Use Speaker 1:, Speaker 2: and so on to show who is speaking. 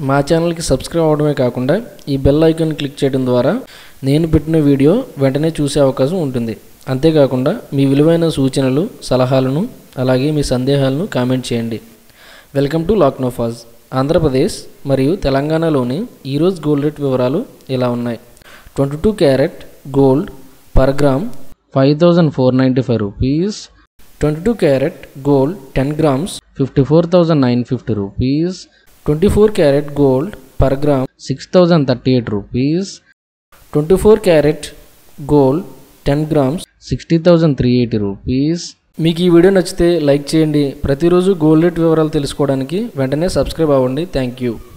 Speaker 1: మా ఛానల్కి సబ్స్క్రైబ్ అవ్వడమే కాకుండా ఈ బెల్ ఐకాన్ క్లిక్ చేయడం ద్వారా నేను పెట్టిన వీడియో వెంటనే చూసే అవకాశం ఉంటుంది అంతేకాకుండా మీ విలువైన సూచనలు సలహాలను అలాగే మీ సందేహాలను కామెంట్ చేయండి వెల్కమ్ టు లాక్నోఫాజ్ ఆంధ్రప్రదేశ్ మరియు తెలంగాణలోని ఈరోజు గోల్డ్ రేట్ వివరాలు ఇలా ఉన్నాయి twenty two carat gold per gram five thousand four ninety five rupees twenty two carat gold ten grams fifty four thousand nine fifty rupees twenty four carat gold per gram six thousand thirty eight rupees twenty four carat gold ten grams sixty thousand three eighty rupees మీకు ఈ video నచ్చితే like చేయండి ప్రతిరోజు gold rate వివరాలు తెలుసుకోవడానికి వెంటనే subscribe అవ్వండి thank you